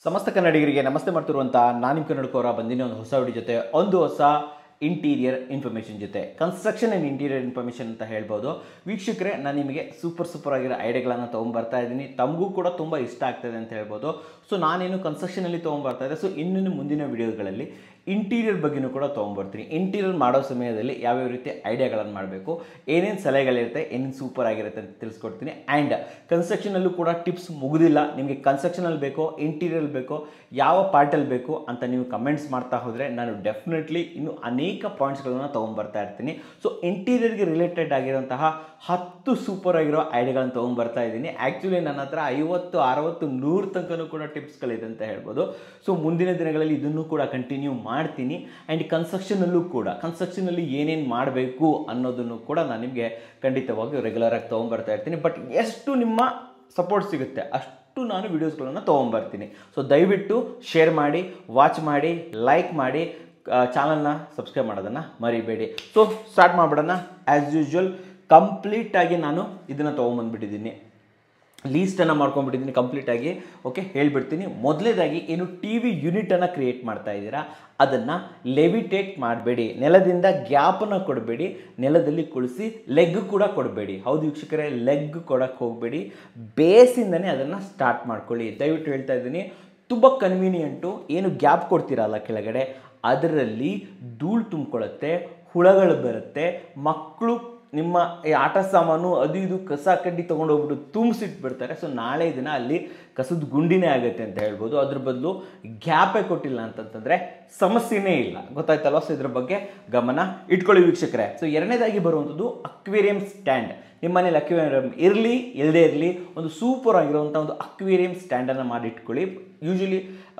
ಸಮಸ್ತ ಕನ್ನಡಿಗರಿಗೆ ನಮಸ್ತೆ ಮಾಡ್ತಿರುವಂಥ ನಾನು ನಿಮ್ಮ ಕನ್ನಡಕವರ ಬಂದಿನ ಒಂದು ಹೊಸ ವಿಡಿಯೋ ಜೊತೆ ಒಂದು ಹೊಸ ಇಂಟೀರಿಯರ್ ಇನ್ಫಾರ್ಮೇಷನ್ ಜೊತೆ ಕನ್ಸ್ಟ್ರಕ್ಷನ್ ಆ್ಯಂಡ್ ಇಂಟೀರಿಯರ್ ಇನ್ಫಾರ್ಮೇಷನ್ ಅಂತ ಹೇಳ್ಬೋದು ವೀಕ್ಷಕರೇ ನಾನು ನಿಮಗೆ ಸೂಪರ್ ಸೂಪರ್ ಆಗಿರೋ ಐಡಿಯಾಗಳನ್ನು ತೊಗೊಂಬರ್ತಾ ಇದ್ದೀನಿ ತಮಗೂ ಕೂಡ ತುಂಬ ಇಷ್ಟ ಆಗ್ತದೆ ಅಂತ ಹೇಳ್ಬೋದು ಸೊ ನಾನೇನು ಕನ್ಸ್ಟ್ರಕ್ಷನಲ್ಲಿ ತೊಗೊಂಬರ್ತಾ ಇದ್ದೆ ಸೊ ಇನ್ನೂ ಮುಂದಿನ ವಿಡಿಯೋಗಳಲ್ಲಿ ಇಂಟೀರಿಯರ್ ಬಗ್ಗೆನೂ ಕೂಡ ತೊಗೊಂಬರ್ತೀನಿ ಇಂಟೀರಿಯರ್ ಮಾಡೋ ಸಮಯದಲ್ಲಿ ಯಾವ್ಯಾವ ರೀತಿ ಐಡಿಯಾಗಳನ್ನು ಮಾಡಬೇಕು ಏನೇನು ಸಲಹೆಗಳಿರುತ್ತೆ ಏನೇನು ಸೂಪರ್ ಆಗಿರುತ್ತೆ ಅಂತ ತಿಳಿಸ್ಕೊಡ್ತೀನಿ ಆ್ಯಂಡ್ ಕನ್ಸ್ಟ್ರಕ್ಷನಲ್ಲೂ ಕೂಡ ಟಿಪ್ಸ್ ಮುಗುದಿಲ್ಲ ನಿಮಗೆ ಕನ್ಸ್ಟ್ರಕ್ಷನಲ್ಲಿ ಬೇಕೋ ಇಂಟೀರಿಯರ್ ಬೇಕೋ ಯಾವ ಪಾರ್ಟಲ್ಲಿ ಬೇಕು ಅಂತ ನೀವು ಕಮೆಂಟ್ಸ್ ಮಾಡ್ತಾ ಹೋದರೆ ನಾನು ಡೆಫಿನೆಟ್ಲಿ ಇನ್ನು ಅನೇಕ ಪಾಯಿಂಟ್ಸ್ಗಳನ್ನು ತೊಗೊಂಬರ್ತಾ ಇರ್ತೀನಿ ಸೊ ಇಂಟೀರಿಯರ್ಗೆ ರಿಲೇಟೆಡ್ ಆಗಿರೋಂತಹ ಹತ್ತು ಸೂಪರ್ ಆಗಿರೋ ಐಡಿಯಾಗಳನ್ನು ತೊಗೊಂಬರ್ತಾ ಇದ್ದೀನಿ ಆ್ಯಕ್ಚುಲಿ ನನ್ನ ಹತ್ರ ಐವತ್ತು ಅರವತ್ತು ನೂರು ತನಕನೂ ಕೂಡ ಟಿಪ್ಸ್ಗಳಿದೆ ಅಂತ ಹೇಳ್ಬೋದು ಸೊ ಮುಂದಿನ ದಿನಗಳಲ್ಲಿ ಇದನ್ನು ಕೂಡ ಕಂಟಿನ್ಯೂ ಮಾಡ್ತೀನಿ ಆ್ಯಂಡ್ ಕನ್ಸ್ಟ್ರಕ್ಷನಲ್ಲೂ ಕೂಡ ಕನ್ಸ್ಟ್ರಕ್ಷನಲ್ಲಿ ಏನೇನು ಮಾಡಬೇಕು ಅನ್ನೋದನ್ನು ಕೂಡ ನಾನು ನಿಮಗೆ ಖಂಡಿತವಾಗಿ ರೆಗ್ಯುಲರಾಗಿ ತೊಗೊಂಬರ್ತಾ ಇರ್ತೀನಿ ಬಟ್ ಎಷ್ಟು ನಿಮ್ಮ ಸಪೋರ್ಟ್ ಸಿಗುತ್ತೆ ಅಷ್ಟು ನಾನು ವೀಡಿಯೋಸ್ಗಳನ್ನು ತೊಗೊಂಬರ್ತೀನಿ ಸೊ ದಯವಿಟ್ಟು ಶೇರ್ ಮಾಡಿ ವಾಚ್ ಮಾಡಿ ಲೈಕ್ ಮಾಡಿ ಚಾನಲ್ನ ಸಬ್ಸ್ಕ್ರೈಬ್ ಮಾಡೋದನ್ನು ಮರಿಬೇಡಿ ಸೊ ಸ್ಟಾರ್ಟ್ ಮಾಡಿಬಿಡೋಣ ಆ್ಯಸ್ ಯೂಶ್ವಲ್ ಕಂಪ್ಲೀಟಾಗಿ ನಾನು ಇದನ್ನು ತೊಗೊಂಬಂದ್ಬಿಟ್ಟಿದ್ದೀನಿ ಲೀಸ್ಟನ್ನು ಮಾಡ್ಕೊಂಡ್ಬಿಟ್ಟಿದ್ದೀನಿ ಕಂಪ್ಲೀಟಾಗಿ ಓಕೆ ಹೇಳ್ಬಿಡ್ತೀನಿ ಮೊದಲೇದಾಗಿ ಏನು ಟಿ ವಿ ಯೂನಿಟನ್ನು ಕ್ರಿಯೇಟ್ ಮಾಡ್ತಾ ಇದ್ದೀರಾ ಅದನ್ನು ಲೆವಿಟೇಟ್ ಮಾಡಬೇಡಿ ನೆಲದಿಂದ ಗ್ಯಾಪನ್ನು ಕೊಡಬೇಡಿ ನೆಲದಲ್ಲಿ ಕುಳಿಸಿ ಲೆಗ್ ಕೂಡ ಕೊಡಬೇಡಿ ಹೌದು ವೀಕ್ಷಕರೇ ಲೆಗ್ ಕೊಡೋಕ್ಕೆ ಹೋಗಬೇಡಿ ಬೇಸಿಂದನೇ ಅದನ್ನು ಸ್ಟಾರ್ಟ್ ಮಾಡ್ಕೊಳ್ಳಿ ದಯವಿಟ್ಟು ಹೇಳ್ತಾ ಇದ್ದೀನಿ ತುಂಬ ಕನ್ವೀನಿಯಂಟು ಏನು ಗ್ಯಾಪ್ ಕೊಡ್ತೀರಲ್ಲ ಕೆಳಗಡೆ ಅದರಲ್ಲಿ ಧೂಳು ತುಂಬಿಕೊಳ್ಳುತ್ತೆ ಹುಳಗಳು ಬರುತ್ತೆ ಮಕ್ಕಳು ನಿಮ್ಮ ಈ ಆಟ ಸಾಮಾನು ಅದು ಇದು ಕಸ ಕಡ್ಡಿ ತೊಗೊಂಡೋಗ್ಬಿಟ್ಟು ತುಂಬಿಸಿಟ್ಬಿಡ್ತಾರೆ ಸೊ ನಾಳೆ ದಿನ ಅಲ್ಲಿ ಕಸದ ಗುಂಡಿನೇ ಆಗುತ್ತೆ ಅಂತ ಹೇಳ್ಬೋದು ಅದ್ರ ಬದಲು ಗ್ಯಾಪೇ ಕೊಟ್ಟಿಲ್ಲ ಅಂತಂತಂದರೆ ಸಮಸ್ಯೆನೇ ಇಲ್ಲ ಗೊತ್ತಾಯ್ತಲ್ವ ಸೊ ಇದ್ರ ಬಗ್ಗೆ ಗಮನ ಇಟ್ಕೊಳ್ಳಿ ವೀಕ್ಷಕರೇ ಸೊ ಎರಡನೇದಾಗಿ ಬರುವಂಥದ್ದು ಅಕ್ವೇರಿಯಂ ಸ್ಟ್ಯಾಂಡ್ ನಿಮ್ಮ ಮನೇಲಿ ಅಕ್ವೇರಿಯಂ ಇರಲಿ ಇಲ್ಲದೇ ಇರಲಿ ಒಂದು ಸೂಪರ್ ಆಗಿರುವಂಥ ಒಂದು ಅಕ್ವೇರಿಯಂ ಸ್ಟ್ಯಾಂಡನ್ನು ಮಾಡಿ ಇಟ್ಕೊಳ್ಳಿ ಯೂಶಲಿ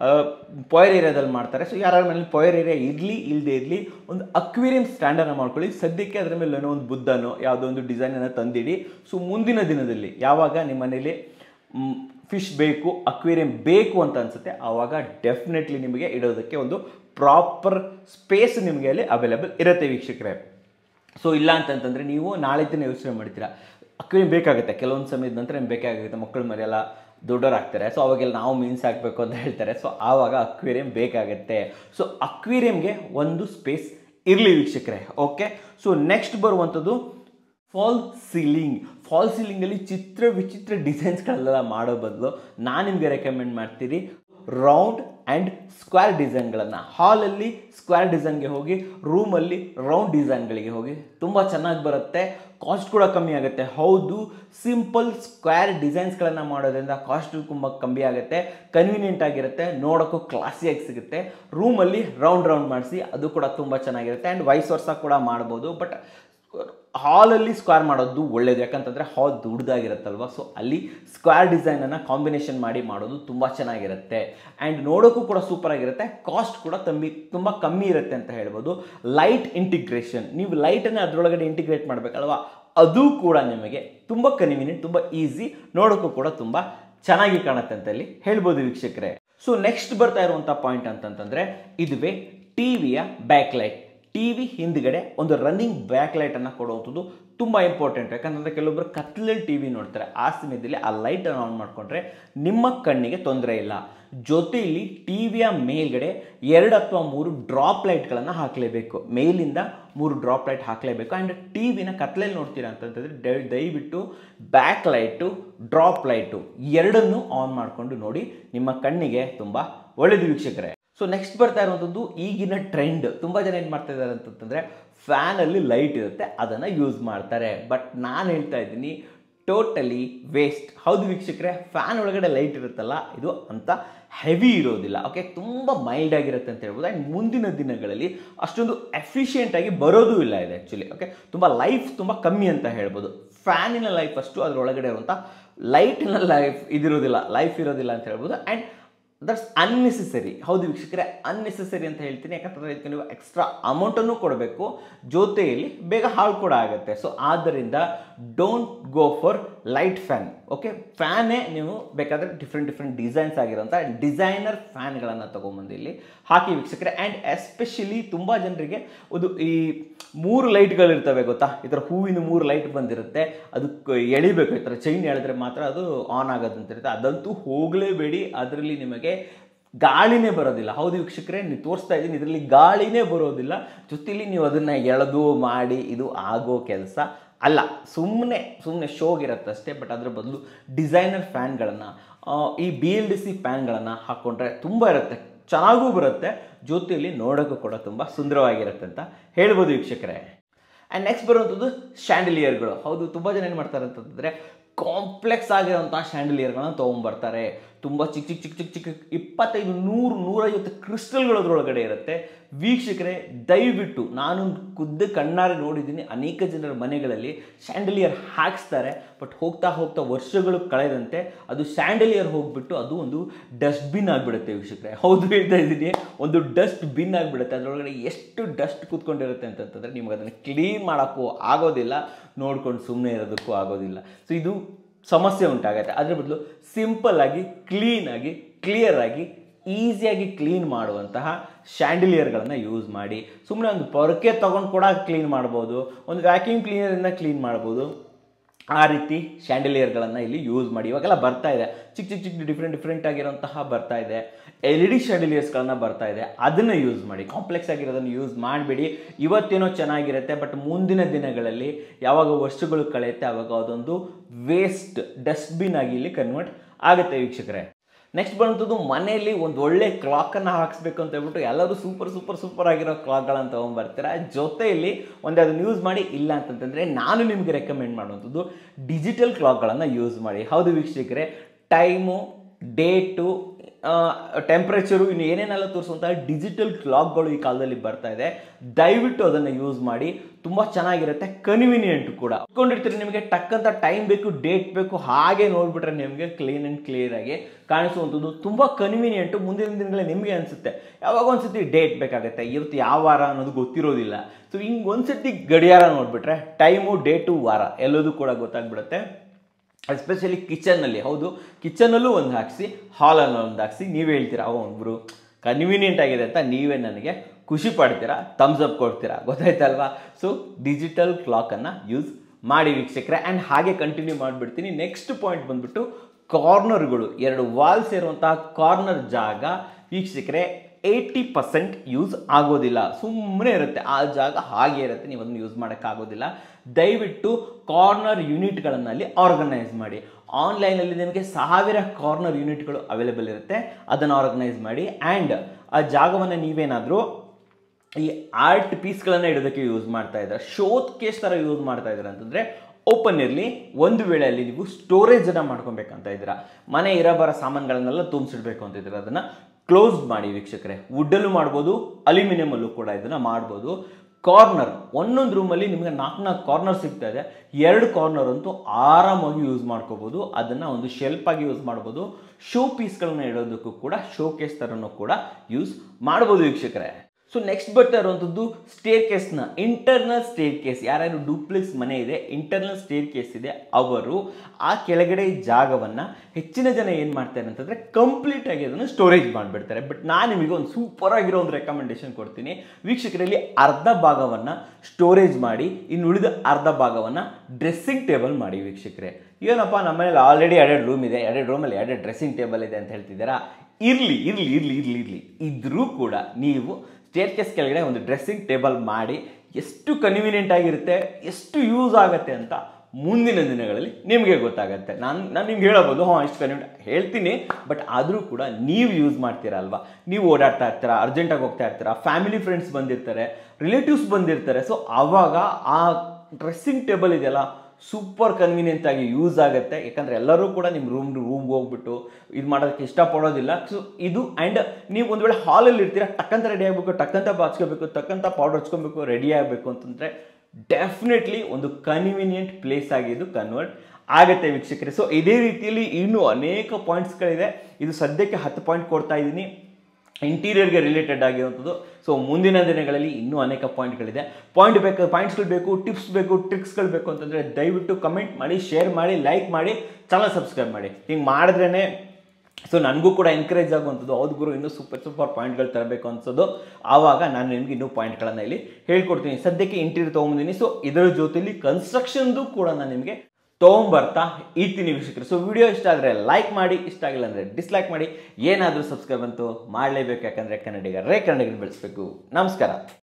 ಪೊಯರ್ ಏರಿಯಾದಲ್ಲಿ ಮಾಡ್ತಾರೆ ಸೊ ಯಾರ ಮನೇಲಿ ಪೊಯರ್ ಏರಿಯಾ ಇರಲಿ ಇಲ್ಲದೇ ಇರಲಿ ಒಂದು ಅಕ್ವೇರಿಯಂ ಸ್ಟ್ಯಾಂಡನ್ನು ಮಾಡ್ಕೊಳ್ಳಿ ಸದ್ಯಕ್ಕೆ ಅದರ ಮೇಲೆ ಏನೋ ಒಂದು ಬುದ್ಧನೋ ಯಾವುದೋ ಒಂದು ಡಿಸೈನನ್ನು ತಂದಿಡಿ ಸೊ ಮುಂದಿನ ದಿನದಲ್ಲಿ ಯಾವಾಗ ನಿಮ್ಮ ಮನೇಲಿ ಫಿಶ್ ಬೇಕು ಅಕ್ವೇರಿಯಂ ಬೇಕು ಅಂತ ಅನಿಸುತ್ತೆ ಆವಾಗ ಡೆಫಿನೆಟ್ಲಿ ನಿಮಗೆ ಇಡೋದಕ್ಕೆ ಒಂದು ಪ್ರಾಪರ್ ಸ್ಪೇಸ್ ನಿಮಗೆ ಅಲ್ಲಿ ಅವೈಲೇಬಲ್ ಇರುತ್ತೆ ವೀಕ್ಷಕರೇ ಸೊ ಇಲ್ಲ ಅಂತಂತಂದರೆ ನೀವು ನಾಳೆ ದಿನ ಯೋಚನೆ ಮಾಡ್ತೀರಾ ಅಕ್ವೇರಿಯಂ ಬೇಕಾಗುತ್ತೆ ಕೆಲವೊಂದು ಸಮಯದ ನಂತರ ನಿಮ್ಗೆ ಬೇಕಾಗುತ್ತೆ ಮಕ್ಕಳು ಮರೆಯಲ್ಲ ದೊಡ್ಡವರಾಗ್ತಾರೆ ಸೊ ಅವಾಗೆಲ್ಲ ನಾವು ಮೀನ್ಸ್ ಹಾಕಬೇಕು ಅಂತ ಹೇಳ್ತಾರೆ ಸೊ ಆವಾಗ ಅಕ್ವೇರಿಯಂ ಬೇಕಾಗುತ್ತೆ ಸೊ ಅಕ್ವೇರಿಯಂಗೆ ಒಂದು ಸ್ಪೇಸ್ ಇರಲಿ ವೀಕ್ಷಕರೇ ಓಕೆ ಸೊ ನೆಕ್ಸ್ಟ್ ಬರುವಂಥದ್ದು ಫಾಲ್ ಸೀಲಿಂಗ್ ಫಾಲ್ ಸೀಲಿಂಗಲ್ಲಿ ಚಿತ್ರ ವಿಚಿತ್ರ ಡಿಸೈನ್ಸ್ಗಳೆಲ್ಲ ಮಾಡೋ ಬದಲು ನಾನು ನಿಮಗೆ ರೆಕಮೆಂಡ್ ಮಾಡ್ತೀನಿ ರೌಂಡ್ ಆ್ಯಂಡ್ ಸ್ಕ್ವೇರ್ ಡಿಸೈನ್ಗಳನ್ನು ಹಾಲಲ್ಲಿ ಸ್ಕ್ವೇರ್ ಡಿಸೈನ್ಗೆ ಹೋಗಿ ರೂಮಲ್ಲಿ ರೌಂಡ್ ಡಿಸೈನ್ಗಳಿಗೆ ಹೋಗಿ ತುಂಬ ಚೆನ್ನಾಗಿ ಬರುತ್ತೆ ಕಾಸ್ಟ್ ಕೂಡ ಕಮ್ಮಿ ಆಗುತ್ತೆ ಹೌದು ಸಿಂಪಲ್ ಸ್ಕ್ವೇರ್ ಡಿಸೈನ್ಸ್ಗಳನ್ನು ಮಾಡೋದ್ರಿಂದ ಕಾಸ್ಟ್ ತುಂಬ ಕಮ್ಮಿ ಆಗುತ್ತೆ ಕನ್ವೀನಿಯೆಂಟ್ ಆಗಿರುತ್ತೆ ನೋಡೋಕ್ಕೂ ಕ್ಲಾಸಿಯಾಗಿ ಸಿಗುತ್ತೆ ರೂಮಲ್ಲಿ ರೌಂಡ್ ರೌಂಡ್ ಮಾಡಿಸಿ ಅದು ಕೂಡ ತುಂಬ ಚೆನ್ನಾಗಿರುತ್ತೆ ಆ್ಯಂಡ್ ವೈಸ್ ವರ್ಷ ಕೂಡ ಮಾಡ್ಬೋದು ಬಟ್ ಹಾಲಲ್ಲಿ ಸ್ಕ್ವೇರ್ ಮಾಡೋದು ಒಳ್ಳೇದು ಯಾಕಂತಂದರೆ ಹಾಲ್ ದುಡ್ದಾಗಿರುತ್ತಲ್ವ ಸೊ ಅಲ್ಲಿ ಸ್ಕ್ವೇರ್ ಡಿಸೈನನ್ನು ಕಾಂಬಿನೇಷನ್ ಮಾಡಿ ಮಾಡೋದು ತುಂಬ ಚೆನ್ನಾಗಿರುತ್ತೆ ಆ್ಯಂಡ್ ನೋಡೋಕ್ಕೂ ಕೂಡ ಸೂಪರ್ ಆಗಿರುತ್ತೆ ಕಾಸ್ಟ್ ಕೂಡ ತಮ್ಮಿ ತುಂಬ ಕಮ್ಮಿ ಇರುತ್ತೆ ಅಂತ ಹೇಳ್ಬೋದು ಲೈಟ್ ಇಂಟಿಗ್ರೇಷನ್ ನೀವು ಲೈಟನ್ನು ಅದರೊಳಗಡೆ ಇಂಟಿಗ್ರೇಟ್ ಮಾಡಬೇಕಲ್ವಾ ಅದು ಕೂಡ ನಿಮಗೆ ತುಂಬ ಕನ್ವೀನಿಯಂಟ್ ತುಂಬ ಈಸಿ ನೋಡೋಕ್ಕೂ ಕೂಡ ತುಂಬ ಚೆನ್ನಾಗಿ ಕಾಣುತ್ತೆ ಅಂತ ಹೇಳಿ ಹೇಳ್ಬೋದು ವೀಕ್ಷಕರೇ ಸೊ ನೆಕ್ಸ್ಟ್ ಬರ್ತಾ ಇರುವಂಥ ಪಾಯಿಂಟ್ ಅಂತಂತಂದರೆ ಇದುವೇ ಟಿ ವಿಯ ಬ್ಯಾಕ್ ಲೈಟ್ ಟಿ ವಿ ಹಿಂದ್ಗಡೆ ಒಂದು ರನ್ನಿಂಗ್ ಬ್ಯಾಕ್ ಲೈಟನ್ನು ಕೊಡುವಂಥದ್ದು ತುಂಬ ಇಂಪಾರ್ಟೆಂಟ್ ಯಾಕಂತಂದರೆ ಕೆಲವೊಬ್ಬರು ಕತ್ಲಲ್ಲಿ ಟಿ ವಿ ನೋಡ್ತಾರೆ ಆ ಸಮಯದಲ್ಲಿ ಆ ಲೈಟನ್ನು ಆನ್ ಮಾಡಿಕೊಂಡ್ರೆ ನಿಮ್ಮ ಕಣ್ಣಿಗೆ ತೊಂದರೆ ಇಲ್ಲ ಜೊತೆಯಲ್ಲಿ ಟಿ ವಿಯ ಮೇಲ್ಗಡೆ ಎರಡು ಅಥವಾ ಮೂರು ಡ್ರಾಪ್ ಲೈಟ್ಗಳನ್ನು ಹಾಕಲೇಬೇಕು ಮೇಲಿಂದ ಮೂರು ಡ್ರಾಪ್ ಲೈಟ್ ಹಾಕಲೇಬೇಕು ಆ್ಯಂಡ್ ಟಿ ವಿನ ಕತ್ಲಲ್ಲಿ ನೋಡ್ತೀರಾ ಅಂತಂತಂದರೆ ದಯ ದಯವಿಟ್ಟು ಬ್ಯಾಕ್ ಲೈಟು ಡ್ರಾಪ್ ಲೈಟು ಎರಡನ್ನೂ ಆನ್ ಮಾಡಿಕೊಂಡು ನೋಡಿ ನಿಮ್ಮ ಕಣ್ಣಿಗೆ ತುಂಬ ಒಳ್ಳೆಯದು ವೀಕ್ಷಕರೇ ಸೊ ನೆಕ್ಸ್ಟ್ ಬರ್ತಾ ಇರುವಂಥದ್ದು ಈಗಿನ ಟ್ರೆಂಡ್ ತುಂಬ ಜನ ಏನು ಮಾಡ್ತಾ ಇದ್ದಾರೆ ಅಂತಂತಂದರೆ ಫ್ಯಾನಲ್ಲಿ ಲೈಟ್ ಇರುತ್ತೆ ಅದನ್ನು ಯೂಸ್ ಮಾಡ್ತಾರೆ ಬಟ್ ನಾನು ಹೇಳ್ತಾ ಇದ್ದೀನಿ ಟೋಟಲಿ ವೇಸ್ಟ್ ಹೌದು ವೀಕ್ಷಕರೇ ಫ್ಯಾನ್ ಒಳಗಡೆ ಲೈಟ್ ಇರುತ್ತಲ್ಲ ಇದು ಅಂತ ಹೆವಿ ಇರೋದಿಲ್ಲ ಓಕೆ ತುಂಬ ಮೈಲ್ಡ್ ಆಗಿರುತ್ತೆ ಅಂತ ಹೇಳ್ಬೋದು ಆ್ಯಂಡ್ ಮುಂದಿನ ದಿನಗಳಲ್ಲಿ ಅಷ್ಟೊಂದು ಎಫಿಷಿಯೆಂಟಾಗಿ ಬರೋದೂ ಇಲ್ಲ ಇದು ಆ್ಯಕ್ಚುಲಿ ಓಕೆ ತುಂಬ ಲೈಫ್ ತುಂಬ ಕಮ್ಮಿ ಅಂತ ಹೇಳ್ಬೋದು ಫ್ಯಾನಿನ ಲೈಫ್ ಅಷ್ಟು ಅದರೊಳಗಡೆ ಇರುವಂಥ ಲೈಟಿನ ಲೈಫ್ ಇದಿರೋದಿಲ್ಲ ಲೈಫ್ ಇರೋದಿಲ್ಲ ಅಂತ ಹೇಳ್ಬೋದು ಆ್ಯಂಡ್ ದಟ್ಸ್ ಅನ್ನೆಸೆಸರಿ ಹೌದು ವೀಕ್ಷಕರೇ ಅನ್ನೆಸೆಸರಿ ಅಂತ ಹೇಳ್ತೀನಿ ಯಾಕಂತಂದರೆ ಇದಕ್ಕೆ ನೀವು ಎಕ್ಸ್ಟ್ರಾ ಅಮೌಂಟನ್ನು ಕೊಡಬೇಕು ಜೊತೆಯಲ್ಲಿ ಬೇಗ ಹಾಳು ಕೂಡ ಆಗುತ್ತೆ ಸೊ ಆದ್ದರಿಂದ don't go for light fan okay ಫ್ಯಾನೇ ನೀವು ಬೇಕಾದರೆ ಡಿಫ್ರೆಂಟ್ ಡಿಫ್ರೆಂಟ್ ಡಿಸೈನ್ಸ್ ಆಗಿರೋಂಥ ಡಿಸೈನರ್ ಫ್ಯಾನ್ಗಳನ್ನು ತೊಗೊಂಬಂದು ಇಲ್ಲಿ ಹಾಕಿ ವೀಕ್ಷಕರೇ ಆ್ಯಂಡ್ ಎಸ್ಪೆಷಲಿ ತುಂಬ ಜನರಿಗೆ ಒಂದು ಈ ಮೂರು ಲೈಟ್ಗಳಿರ್ತವೆ ಗೊತ್ತಾ ಈ ಥರ ಹೂವಿನ ಮೂರು ಲೈಟ್ ಬಂದಿರುತ್ತೆ ಅದಕ್ಕೆ ಎಳಿಬೇಕು ಈ ಥರ ಚೈನ್ ಎಳೆದ್ರೆ ಮಾತ್ರ ಅದು ಆನ್ ಆಗೋದಂತಿರುತ್ತೆ ಅದಂತೂ ಹೋಗಲೇಬೇಡಿ ಅದರಲ್ಲಿ ನಿಮಗೆ ಗಾಳಿನೇ ಬರೋದಿಲ್ಲ ಹೌದು ವೀಕ್ಷಕರೇ ನೀವು ತೋರಿಸ್ತಾ ಇದ್ದೀನಿ ಇದರಲ್ಲಿ ಗಾಳಿನೇ ಬರೋದಿಲ್ಲ ಜೊತೆಲಿ ನೀವು ಅದನ್ನು ಎಳೆದು ಮಾಡಿ ಇದು ಆಗೋ ಕೆಲಸ ಅಲ್ಲ ಸುಮ್ಮನೆ ಸುಮ್ಮನೆ ಶೋಗಿರತ್ತಷ್ಟೇ ಬಟ್ ಅದರ ಬದಲು ಡಿಸೈನರ್ ಫ್ಯಾನ್ಗಳನ್ನು ಈ ಬಿ ಎಲ್ ಡಿ ಸಿ ಫ್ಯಾನ್ಗಳನ್ನು ಹಾಕ್ಕೊಂಡ್ರೆ ತುಂಬ ಇರುತ್ತೆ ಚೆನ್ನಾಗೂ ಬರುತ್ತೆ ಜೊತೆಯಲ್ಲಿ ನೋಡೋಕ್ಕೂ ಕೂಡ ತುಂಬ ಸುಂದರವಾಗಿರುತ್ತೆ ಅಂತ ಹೇಳ್ಬೋದು ವೀಕ್ಷಕರೇ ಆ್ಯಂಡ್ ನೆಕ್ಸ್ಟ್ ಬರುವಂಥದ್ದು ಶ್ಯಾಂಡಲಿಯರ್ಗಳು ಹೌದು ತುಂಬ ಜನ ಏನು ಮಾಡ್ತಾರೆ ಅಂತಂದರೆ ಕಾಂಪ್ಲೆಕ್ಸ್ ಆಗಿರೋಂಥ ಶ್ಯಾಂಡಲಿಯರ್ಗಳನ್ನ ತೊಗೊಂಬರ್ತಾರೆ ತುಂಬ ಚಿಕ್ಕ ಚಿಕ್ಕ ಚಿಕ್ಕ ಚಿಕ್ಕ ಚಿಕ್ಕ ಇಪ್ಪತ್ತೈದು ನೂರು ನೂರೈವತ್ತು ಕ್ರಿಸ್ಟಲ್ಗಳು ಅದರೊಳಗಡೆ ಇರುತ್ತೆ ವೀಕ್ಷಕರೇ ದಯವಿಟ್ಟು ನಾನು ಖುದ್ದು ಕಣ್ಣಾರೆ ನೋಡಿದ್ದೀನಿ ಅನೇಕ ಜನರ ಮನೆಗಳಲ್ಲಿ ಶ್ಯಾಂಡಲಿಯರ್ ಹಾಕ್ಸ್ತಾರೆ ಬಟ್ ಹೋಗ್ತಾ ಹೋಗ್ತಾ ವರ್ಷಗಳು ಕಳೆದಂತೆ ಅದು ಸ್ಯಾಂಡಲಿಯರ್ ಹೋಗ್ಬಿಟ್ಟು ಅದು ಒಂದು ಡಸ್ಟ್ಬಿನ್ ಆಗಿಬಿಡುತ್ತೆ ವೀಕ್ಷಕರೇ ಹೌದು ಹೇಳ್ತಾ ಇದ್ದೀನಿ ಒಂದು ಡಸ್ಟ್ ಬಿನ್ ಆಗಿಬಿಡುತ್ತೆ ಅದರೊಳಗಡೆ ಎಷ್ಟು ಡಸ್ಟ್ ಕೂತ್ಕೊಂಡಿರುತ್ತೆ ಅಂತಂತಂದರೆ ನಿಮ್ಗೆ ಅದನ್ನು ಕ್ಲೀನ್ ಮಾಡೋಕ್ಕೂ ಆಗೋದಿಲ್ಲ ನೋಡ್ಕೊಂಡು ಸುಮ್ಮನೆ ಇರೋದಕ್ಕೂ ಆಗೋದಿಲ್ಲ ಸೊ ಇದು ಸಮಸ್ಯೆ ಉಂಟಾಗುತ್ತೆ ಅದ್ರ ಬದಲು ಸಿಂಪಲ್ ಆಗಿ ಕ್ಲೀನಾಗಿ ಕ್ಲಿಯರಾಗಿ ಈಸಿಯಾಗಿ ಕ್ಲೀನ್ ಮಾಡುವಂತಹ ಶ್ಯಾಂಡಿಲಿಯರ್ಗಳನ್ನು ಯೂಸ್ ಮಾಡಿ ಸುಮ್ಮನೆ ಒಂದು ಪೊರಕೆ ತೊಗೊಂಡು ಕೂಡ ಕ್ಲೀನ್ ಮಾಡ್ಬೋದು ಒಂದು ವ್ಯಾಕ್ಯೂಮ್ ಕ್ಲೀನರಿಂದ ಕ್ಲೀನ್ ಮಾಡ್ಬೋದು ಆ ರೀತಿ ಶ್ಯಾಂಡಲಿಯರ್ಗಳನ್ನು ಇಲ್ಲಿ ಯೂಸ್ ಮಾಡಿ ಇವಾಗೆಲ್ಲ ಬರ್ತಾ ಇದೆ ಚಿಕ್ಕ ಚಿಕ್ಕ ಚಿಕ್ಕ ಡಿಫ್ರೆಂಟ್ ಡಿಫ್ರೆಂಟ್ ಆಗಿರೋಂತಹ ಬರ್ತಾ ಇದೆ ಎಲ್ ಇ ಡಿ ಶ್ಯಾಂಡಲಿಯರ್ಸ್ಗಳನ್ನ ಬರ್ತಾ ಇದೆ ಅದನ್ನು ಯೂಸ್ ಮಾಡಿ ಕಾಂಪ್ಲೆಕ್ಸ್ ಆಗಿರೋದನ್ನು ಯೂಸ್ ಮಾಡಬೇಡಿ ಇವತ್ತೇನೋ ಚೆನ್ನಾಗಿರುತ್ತೆ ಬಟ್ ಮುಂದಿನ ದಿನಗಳಲ್ಲಿ ಯಾವಾಗ ವರ್ಷಗಳು ಕಳೆಯುತ್ತೆ ಆವಾಗ ಅದೊಂದು ವೇಸ್ಟ್ ಡಸ್ಟ್ಬಿನ್ ಆಗಿ ಇಲ್ಲಿ ಕನ್ವರ್ಟ್ ಆಗುತ್ತೆ ವೀಕ್ಷಕರೇ ನೆಕ್ಸ್ಟ್ ಬಂದಂಥದ್ದು ಮನೆಯಲ್ಲಿ ಒಂದು ಒಳ್ಳೆ ಕ್ಲಾಕನ್ನು ಹಾಕ್ಸ್ಬೇಕು ಅಂತ ಹೇಳ್ಬಿಟ್ಟು ಎಲ್ಲರೂ ಸೂಪರ್ ಸೂಪರ್ ಸೂಪರ್ ಆಗಿರೋ ಕ್ಲಾಕ್ಗಳನ್ನು ತೊಗೊಂಬರ್ತೀರ ಜೊತೆಯಲ್ಲಿ ಒಂದು ಅದನ್ನು ಯೂಸ್ ಮಾಡಿ ಇಲ್ಲ ಅಂತಂತಂದರೆ ನಾನು ನಿಮಗೆ ರೆಕಮೆಂಡ್ ಮಾಡುವಂಥದ್ದು ಡಿಜಿಟಲ್ ಕ್ಲಾಕ್ಗಳನ್ನು ಯೂಸ್ ಮಾಡಿ ಹೌದು ವೀಕ್ಷಕರೇ ಟೈಮು ಡೇಟು ಟೆಂಪ್ರೇಚರು ಇನ್ನು ಏನೇನೆಲ್ಲ ತೋರಿಸುವಂತಹ ಡಿಜಿಟಲ್ ಕ್ಲಾಕ್ಗಳು ಈ ಕಾಲದಲ್ಲಿ ಬರ್ತಾ ಇದೆ ದಯವಿಟ್ಟು ಅದನ್ನು ಯೂಸ್ ಮಾಡಿ ತುಂಬ ಚೆನ್ನಾಗಿರುತ್ತೆ ಕನ್ವೀನಿಯೆಂಟ್ ಕೂಡ ಇಟ್ಕೊಂಡಿರ್ತೀರಿ ನಿಮಗೆ ಟಕ್ಕಂತ ಟೈಮ್ ಬೇಕು ಡೇಟ್ ಬೇಕು ಹಾಗೆ ನೋಡ್ಬಿಟ್ರೆ ನಿಮಗೆ ಕ್ಲೀನ್ ಆ್ಯಂಡ್ ಕ್ಲಿಯರ್ ಆಗಿ ಕಾಣಿಸುವಂಥದ್ದು ತುಂಬ ಕನ್ವೀನಿಯೆಂಟು ಮುಂದಿನ ದಿನಗಳಲ್ಲಿ ನಿಮಗೆ ಅನಿಸುತ್ತೆ ಯಾವಾಗ ಒಂದ್ಸತಿ ಡೇಟ್ ಬೇಕಾಗುತ್ತೆ ಇವತ್ತು ಯಾವ ವಾರ ಅನ್ನೋದು ಗೊತ್ತಿರೋದಿಲ್ಲ ಸೊ ಹಿಂಗೆ ಒಂದ್ಸತಿ ಗಡಿಯಾರ ನೋಡಿಬಿಟ್ರೆ ಟೈಮು ಡೇಟು ವಾರ ಎಲ್ಲದೂ ಕೂಡ ಗೊತ್ತಾಗ್ಬಿಡುತ್ತೆ ಎಸ್ಪೆಷಲಿ ಕಿಚನ್ನಲ್ಲಿ ಹೌದು ಕಿಚನಲ್ಲೂ ಒಂದು ಹಾಕಿಸಿ ಹಾಲಲ್ಲಿ ಒಂದು ಹಾಕಿಸಿ ನೀವು ಹೇಳ್ತೀರಾ ಅವ ಒಬ್ಬರು ಕನ್ವೀನಿಯೆಂಟ್ ಆಗಿದೆ ಅಂತ ನೀವೇ ನನಗೆ ಖುಷಿ ಪಡ್ತೀರಾ ಥಮ್ಸ್ ಅಪ್ ಕೊಡ್ತೀರಾ ಗೊತ್ತಾಯ್ತಲ್ವಾ ಸೊ ಡಿಜಿಟಲ್ ಕ್ಲಾಕನ್ನು ಯೂಸ್ ಮಾಡಿ ವೀಕ್ಷಕರೇ ಆ್ಯಂಡ್ ಹಾಗೆ ಕಂಟಿನ್ಯೂ ಮಾಡಿಬಿಡ್ತೀನಿ ನೆಕ್ಸ್ಟ್ ಪಾಯಿಂಟ್ ಬಂದ್ಬಿಟ್ಟು ಕಾರ್ನರ್ಗಳು ಎರಡು ವಾಲ್ ಸೇರುವಂತಹ ಕಾರ್ನರ್ ಜಾಗ ವೀಕ್ಷಕರೇ ಏಯ್ಟಿ ಪರ್ಸೆಂಟ್ ಯೂಸ್ ಆಗೋದಿಲ್ಲ ಸುಮ್ಮನೆ ಇರುತ್ತೆ ಆ ಜಾಗ ಹಾಗೆ ಇರುತ್ತೆ ನೀವು ಅದನ್ನು ಯೂಸ್ ಮಾಡೋಕ್ಕಾಗೋದಿಲ್ಲ ದಯವಿಟ್ಟು ಕಾರ್ನರ್ ಯೂನಿಟ್ಗಳನ್ನು ಆರ್ಗನೈಸ್ ಮಾಡಿ ಆನ್ಲೈನಲ್ಲಿ ನಿಮಗೆ ಸಾವಿರ ಕಾರ್ನರ್ ಯೂನಿಟ್ಗಳು ಅವೈಲೇಬಲ್ ಇರುತ್ತೆ ಅದನ್ನು ಆರ್ಗನೈಸ್ ಮಾಡಿ ಆ್ಯಂಡ್ ಆ ಜಾಗವನ್ನು ನೀವೇನಾದರೂ ಈ ಆರ್ಟ್ ಪೀಸ್ಗಳನ್ನು ಇಡೋದಕ್ಕೆ ಯೂಸ್ ಮಾಡ್ತಾ ಇದ್ದಾರೆ ಶೋತ್ ಕೇಸ್ ಥರ ಯೂಸ್ ಮಾಡ್ತಾ ಇದ್ದಾರೆ ಅಂತಂದರೆ ಓಪನ್ ಇರಲಿ ಒಂದು ವೇಳೆ ಅಲ್ಲಿ ನೀವು ಸ್ಟೋರೇಜನ್ನು ಮಾಡ್ಕೊಬೇಕಂತ ಇದ್ದೀರಾ ಮನೆ ಇರಬರ ಸಾಮಾನುಗಳನ್ನೆಲ್ಲ ತುಂಬಿಸಿಡ್ಬೇಕು ಅಂತ ಇದ್ದೀರಾ ಅದನ್ನು ಕ್ಲೋಸ್ ಮಾಡಿ ವೀಕ್ಷಕರೇ ವುಡ್ಡಲ್ಲೂ ಮಾಡ್ಬೋದು ಅಲ್ಯೂಮಿನಿಯಮಲ್ಲೂ ಕೂಡ ಇದನ್ನು ಮಾಡ್ಬೋದು ಕಾರ್ನರ್ ಒಂದೊಂದು ರೂಮಲ್ಲಿ ನಿಮಗೆ ನಾಲ್ಕು ನಾಲ್ಕು ಕಾರ್ನರ್ ಸಿಗ್ತಾ ಇದೆ ಎರಡು ಕಾರ್ನರ್ ಅಂತೂ ಆರಾಮಾಗಿ ಯೂಸ್ ಮಾಡ್ಕೋಬೋದು ಅದನ್ನು ಒಂದು ಶೆಲ್ಪ್ ಆಗಿ ಯೂಸ್ ಮಾಡ್ಬೋದು ಶೋ ಪೀಸ್ಗಳನ್ನ ಇಡೋದಕ್ಕೂ ಕೂಡ ಶೋ ಕೇಸ್ ಥರನೂ ಕೂಡ ಯೂಸ್ ಮಾಡ್ಬೋದು ವೀಕ್ಷಕರೇ ಸೊ ನೆಕ್ಸ್ಟ್ ಬರ್ತಾ ಇರುವಂಥದ್ದು ಸ್ಟೇರ್ ಕೇಸ್ನ ಇಂಟರ್ನಲ್ ಸ್ಟೇರ್ ಕೇಸ್ ಯಾರ್ಯಾರು ಡೂಪ್ಲೆಕ್ಸ್ ಮನೆ ಇದೆ ಇಂಟರ್ನಲ್ ಸ್ಟೇರ್ ಕೇಸ್ ಇದೆ ಅವರು ಆ ಕೆಳಗಡೆ ಜಾಗವನ್ನು ಹೆಚ್ಚಿನ ಜನ ಏನು ಮಾಡ್ತಾರೆ ಅಂತಂದರೆ ಕಂಪ್ಲೀಟ್ ಆಗಿ ಅದನ್ನು ಸ್ಟೋರೇಜ್ ಮಾಡಿಬಿಡ್ತಾರೆ ಬಟ್ ನಾನು ನಿಮಗೆ ಒಂದು ಸೂಪರ್ ಆಗಿರೋ ಒಂದು ರೆಕಮೆಂಡೇಶನ್ ಕೊಡ್ತೀನಿ ವೀಕ್ಷಕರಲ್ಲಿ ಅರ್ಧ ಭಾಗವನ್ನು ಸ್ಟೋರೇಜ್ ಮಾಡಿ ಇನ್ನು ಉಳಿದ ಅರ್ಧ ಭಾಗವನ್ನು ಡ್ರೆಸ್ಸಿಂಗ್ ಟೇಬಲ್ ಮಾಡಿ ವೀಕ್ಷಕರೇ ಏನಪ್ಪ ನಮ್ಮನೇಲಿ ಆಲ್ರೆಡಿ ಎರಡೆರಡು ರೂಮ್ ಇದೆ ಎರಡೆರಡು ರೂಮಲ್ಲಿ ಎರಡೆರಡು ಡ್ರೆಸ್ಸಿಂಗ್ ಟೇಬಲ್ ಇದೆ ಅಂತ ಹೇಳ್ತಿದ್ದೀರಾ ಇರಲಿ ಇರಲಿ ಇರಲಿ ಇರಲಿ ಇರಲಿ ಇದ್ರೂ ಕೂಡ ನೀವು ಸ್ಟೇರ್ ಕೇಸ್ ಕೆಳಗಡೆ ಒಂದು ಡ್ರೆಸ್ಸಿಂಗ್ ಟೇಬಲ್ ಮಾಡಿ ಎಷ್ಟು ಕನ್ವೀನಿಯೆಂಟ್ ಆಗಿರುತ್ತೆ ಎಷ್ಟು ಯೂಸ್ ಆಗುತ್ತೆ ಅಂತ ಮುಂದಿನ ದಿನಗಳಲ್ಲಿ ನಿಮಗೆ ಗೊತ್ತಾಗುತ್ತೆ ನಾನು ನಾನು ನಿಮ್ಗೆ ಹೇಳಬಹುದು ಹಾಂ ಇಷ್ಟು ಕನ್ವೀನಿಯೆಂಟ್ ಹೇಳ್ತೀನಿ ಬಟ್ ಆದರೂ ಕೂಡ ನೀವು ಯೂಸ್ ಮಾಡ್ತೀರಾ ಅಲ್ವಾ ನೀವು ಓಡಾಡ್ತಾ ಇರ್ತೀರಾ ಅರ್ಜೆಂಟಾಗಿ ಹೋಗ್ತಾ ಇರ್ತೀರಾ ಫ್ಯಾಮಿಲಿ ಫ್ರೆಂಡ್ಸ್ ಬಂದಿರ್ತಾರೆ ರಿಲೇಟಿವ್ಸ್ ಬಂದಿರ್ತಾರೆ ಸೊ ಆವಾಗ ಆ ಡ್ರೆಸ್ಸಿಂಗ್ ಟೇಬಲ್ ಇದೆಯಲ್ಲ ಸೂಪರ್ ಕನ್ವೀನಿಯೆಂಟ್ ಆಗಿ ಯೂಸ್ ಆಗುತ್ತೆ ಯಾಕಂದರೆ ಎಲ್ಲರೂ ಕೂಡ ನಿಮ್ಮ ರೂಮ್ ರೂಮ್ಗೆ ಹೋಗ್ಬಿಟ್ಟು ಇದು ಮಾಡೋದಕ್ಕೆ ಇಷ್ಟಪಡೋದಿಲ್ಲ ಸೊ ಇದು ಆ್ಯಂಡ್ ನೀವು ಒಂದು ವೇಳೆ ಹಾಲಲ್ಲಿ ಇರ್ತೀರಾ ಟಕ್ಕಂತ ರೆಡಿ ಆಗಬೇಕು ಟಕ್ಕಂತ ಬಾಚ್ಕೋಬೇಕು ಟಕ್ಕಂತ ಪೌಡರ್ ಹಚ್ಕೊಬೇಕು ರೆಡಿ ಆಗಬೇಕು ಅಂತಂದರೆ ಡೆಫಿನೆಟ್ಲಿ ಒಂದು ಕನ್ವೀನಿಯೆಂಟ್ ಪ್ಲೇಸ್ ಆಗಿ ಇದು ಕನ್ವರ್ಟ್ ಆಗುತ್ತೆ ವೀಕ್ಷಕರೇ ಸೊ ಇದೇ ರೀತಿಯಲ್ಲಿ ಇನ್ನೂ ಅನೇಕ ಪಾಯಿಂಟ್ಸ್ಗಳಿದೆ ಇದು ಸದ್ಯಕ್ಕೆ ಹತ್ತು ಪಾಯಿಂಟ್ ಕೊಡ್ತಾ ಇದ್ದೀನಿ ಇಂಟೀರಿಯರ್ಗೆ ರಿಲೇಟೆಡ್ ಆಗಿರುವಂಥದ್ದು ಸೊ ಮುಂದಿನ ದಿನಗಳಲ್ಲಿ ಇನ್ನೂ ಅನೇಕ ಪಾಯಿಂಟ್ಗಳಿದೆ ಪಾಯಿಂಟ್ ಬೇಕು ಪಾಯಿಂಟ್ಸ್ಗಳು ಬೇಕು ಟಿಪ್ಸ್ ಬೇಕು ಟ್ರಿಕ್ಸ್ಗಳು ಬೇಕು ಅಂತಂದರೆ ದಯವಿಟ್ಟು ಕಮೆಂಟ್ ಮಾಡಿ ಶೇರ್ ಮಾಡಿ ಲೈಕ್ ಮಾಡಿ ಚಾನಲ್ ಸಬ್ಸ್ಕ್ರೈಬ್ ಮಾಡಿ ಹಿಂಗೆ ಮಾಡಿದ್ರೇ ಸೊ ನನಗೂ ಕೂಡ ಎನ್ಕರೇಜ್ ಆಗುವಂಥದ್ದು ಹೌದು ಗುರು ಇನ್ನೂ ಸೂಪರ್ ಸೂಪರ್ ಪಾಯಿಂಟ್ಗಳು ತರಬೇಕು ಅನ್ಸೋದು ಆವಾಗ ನಾನು ನಿಮಗೆ ಇನ್ನೂ ಪಾಯಿಂಟ್ಗಳನ್ನು ಇಲ್ಲಿ ಹೇಳ್ಕೊಡ್ತೀನಿ ಸದ್ಯಕ್ಕೆ ಇಂಟೀರಿಯರ್ ತೊಗೊಂಬಂದಿನಿ ಸೊ ಇದರ ಜೊತೆಲಿ ಕನ್ಸ್ಟ್ರಕ್ಷನ್ದು ಕೂಡ ನಾನು ನಿಮಗೆ ತೊಗೊಂಬರ್ತಾ ಇರ್ತೀನಿ ವೀಕ್ಷಕರು ಸೊ ವಿಡಿಯೋ ಇಷ್ಟ ಆದರೆ ಲೈಕ್ ಮಾಡಿ ಇಷ್ಟ ಆಗಿಲ್ಲ ಅಂದರೆ ಡಿಸ್ಲೈಕ್ ಮಾಡಿ ಏನಾದರೂ ಸಬ್ಸ್ಕ್ರೈಬ್ ಅಂತೂ ಮಾಡಲೇಬೇಕು ಯಾಕಂದರೆ ಕನ್ನಡಿಗ ರೇ ಕನ್ನಡಿಗನ ಬೆಳೆಸಬೇಕು ನಮಸ್ಕಾರ